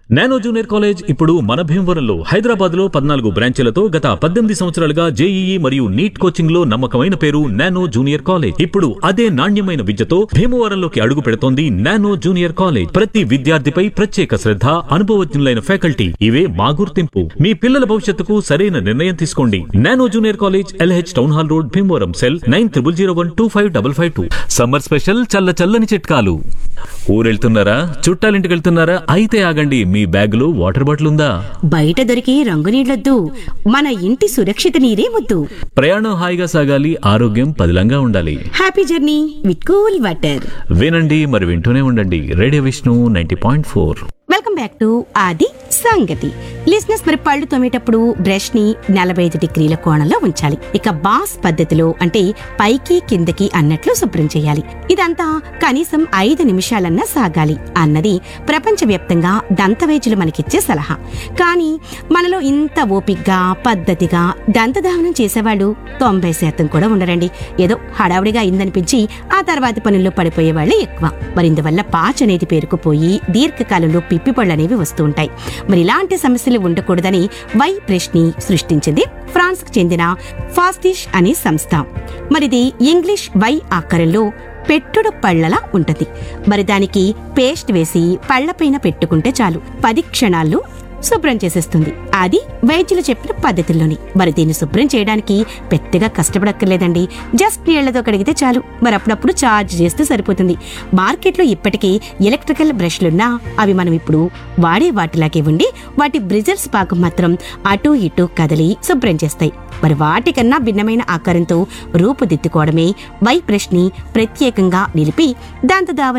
nano Junior college ఇప్పుడు మన భీమవరంలో హైదరాబాద్ లో పద్నాలుగు బ్రాంచీలతో గత పద్దెనిమిది సంవత్సరాలుగా జేఈఈ మరియు నీట్ కోచింగ్ లో నమ్మకమైన పేరు నానో జూనియర్ కాలేజ్ ఇప్పుడు అదే నాణ్యమైన విద్యతో భీమవరంలోకి అడుగు పెడుతోంది నానో జూనియర్ కాలేజ్ ప్రతి విద్యార్థిపై ప్రత్యేక శ్రద్ధ అనుభవజ్ఞులైన ఫ్యాకల్టీ ఇవే మా గుర్తింపు మీ పిల్లల భవిష్యత్తుకు సరైన నిర్ణయం తీసుకోండి Nano Junior College LH Town Hall Road Bhimavaram cell nine triple zero one two five double five two summer special చల్ల చల్లని చిట్కాలు ఊరెళ్తున్నారా చుట్టాలింటికి వెళ్తున్నారా అయితే ఆగండి మీ బ్యాగులో వాటర్ బాటిల్ ఉందా బయట దొరికే రంగు నీళ్లొద్దు మన ఇంటి సురక్షిత నీరే వద్దు ప్రయాణం హాయిగా సాగాలి ఆరోగ్యం పదిలంగా ఉండాలి happy journey with cool water వినండి మరి వింటూనే ఉండండి radio Vishnu ninety point four welcome back to ఆది సంగతి లిజినెస్ మరి పళ్ళు తోమేటప్పుడు బ్రష్ ని నలభై ఐదు డిగ్రీల కోణంలో ఉంచాలి ఇక బాస్ పద్ధతిలో అంటే పైకి కిందకి అన్నట్లు శుభ్రం చేయాలి ఇదంతా కనీసం ఐదు నిమిషాలన్నా సాగాలి అన్నది ప్రపంచవ్యాప్తంగా దంతవైద్యులు మనకిచ్చే సలహా కానీ మనలో ఇంత ఓపిగ్గా పద్ధతిగా దంతధావనం చేసేవాళ్ళు తొంభై శాతం కూడా ఉండరండి ఏదో హడావుడిగా అయిందనిపించి ఆ తర్వాతి పనుల్లో పడిపోయే వాళ్ళే ఎక్కువ మరి ఇందువల్ల పాచ్ అనేది పేరుకుపోయి దీర్ఘకాలంలో పిప్పి పళ్ళు అనేవి వస్తూ ఉంటాయి మరి ఇలాంటి సమస్యలు ఉండకూడదని వై బ్రష్ ని సృష్టించింది ఫ్రాన్స్ కు చెందిన ఫాస్టిష్ అనే సంస్థ మరిది ఇంగ్లీష్ వై ఆకారంలో పెట్టుడు పళ్ళలా ఉంటది మరి దానికి పేస్ట్ వేసి పళ్ళపైన పెట్టుకుంటే చాలు పది క్షణాల్లో శుభ్రం చేసేస్తుంది అది వైద్యులు చెప్పిన పద్ధతుల్లోని మరి దీన్ని శుభ్రం చేయడానికి పెద్దగా కష్టపడక్కర్లేదండి జస్ట్ నీళ్లతో కడిగితే చాలు మరి అప్పుడప్పుడు ఛార్జ్ చేస్తే సరిపోతుంది మార్కెట్లో ఇప్పటికీ ఎలక్ట్రికల్ బ్రష్లున్నా అవి మనం ఇప్పుడు వాడే వాటిలాగే ఉండి వాటి బ్రిజర్స్ పాకం మాత్రం అటు ఇటు కదిలి శుభ్రం చేస్తాయి మరి వాటికన్నా భిన్నమైన ఆకారంతో రూపుదిద్దుకోవడమే వై బ్రష్ ని ప్రత్యేకంగా నిలిపి దాంతో